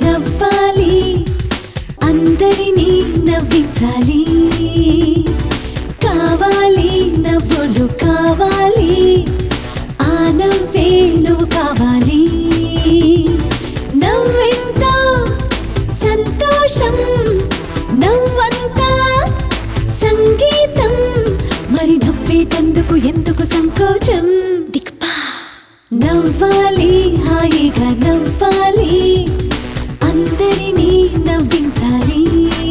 నవ్వాలి అందరినీ నవ్వించాలి కావాలి నవ్వులు కావాలి ఆ నవ్వే నువ్వు కావాలి నవ్వెంతో సంతోషం నవ్వంతా సంగీతం మరి నవ్వేటందుకు ఎందుకు సంకోచం దిక్పా నవ్వాలి హాయిగా నవ్వాలి అందరినీ నవ్వించాలి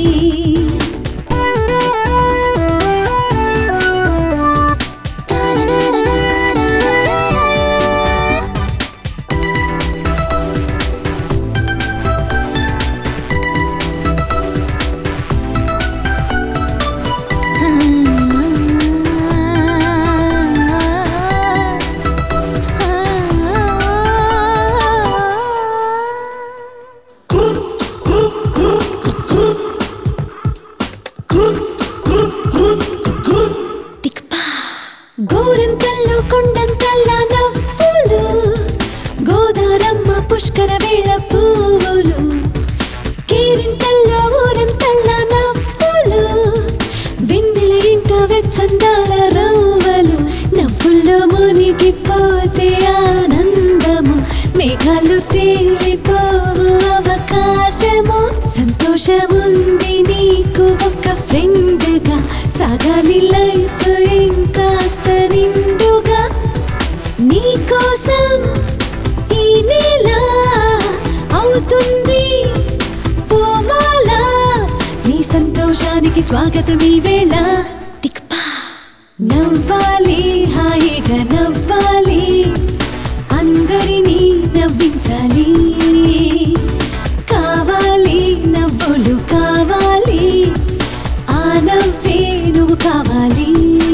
గోరంతల్లో కొండంతల్లా నవ్వులు గోదారమ్మ పుష్కర వేళ పువ్వులు కేరింతల్లో ఊరంతల్లా నవ్వులు వెన్నెల ఇంట వెచ్చందాల రవ్వలు నవ్వుల్లో మునిగిపోతే ఆనందము మేఘాలు తేలిపోవు అవకాశము సంతోషముంది నీకు ఒక ఫ్రెండ్గా సాగాలి లైఫ్ ఇంకాస్త నిండుగా నీకోసం ఈ నెల అవుతుంది పూమాల నీ సంతోషానికి స్వాగతం ఈ వేళ దిక్పా నవ్వాలి హాయిగా నవ్వాలి అందరినీ నవ్వించాలి కావాలి నవ్వులు కావాలి ఆ నవ్వే నువ్వు కావాలి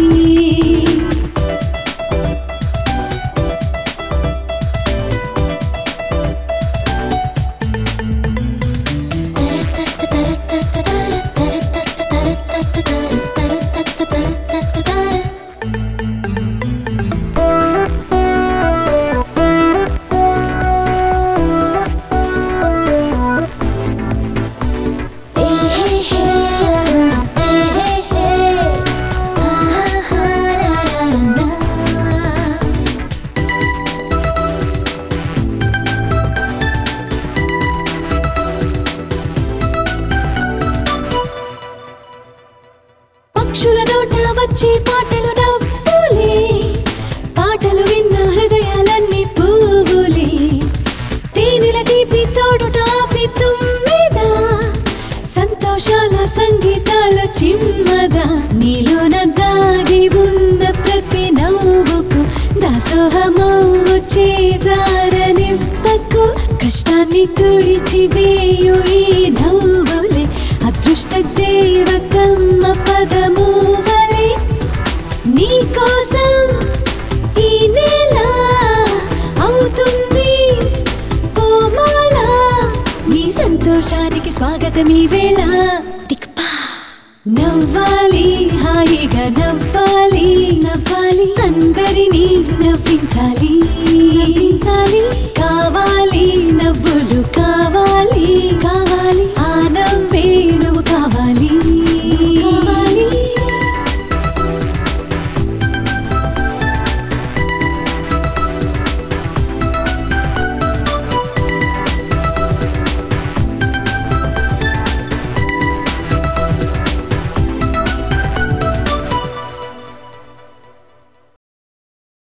పక్షుల నోట వచ్చే పాటలు నవ్వులే పాటలు విన్న హృదయాలన్నీ పువ్వులే తేనెల తీపి తోడుట ఆపి తుమ్మెద సంతోషాల సంగీతాలు చిమ్మద నీలోన దాగి ఉన్న ప్రతి నవ్వుకు దాసోహమవ్వు చేజారనివ్వకు కష్టాన్ని తుడిచి వేయు ఈ నవ్వులే అదృష్ట దేవతమ్మ పదము వలె నీకోసం ఈ నెల అవుతుంది పూమాల నీ సంతోషానికి స్వాగతం ఈ వేళ దిక్పా నవ్వాలి హాయిగా నవ్వాలి నవ్వాలి అందరినీ నవ్వించాలి నవ్వించాలి కావాలి నవ్వులు కావాలి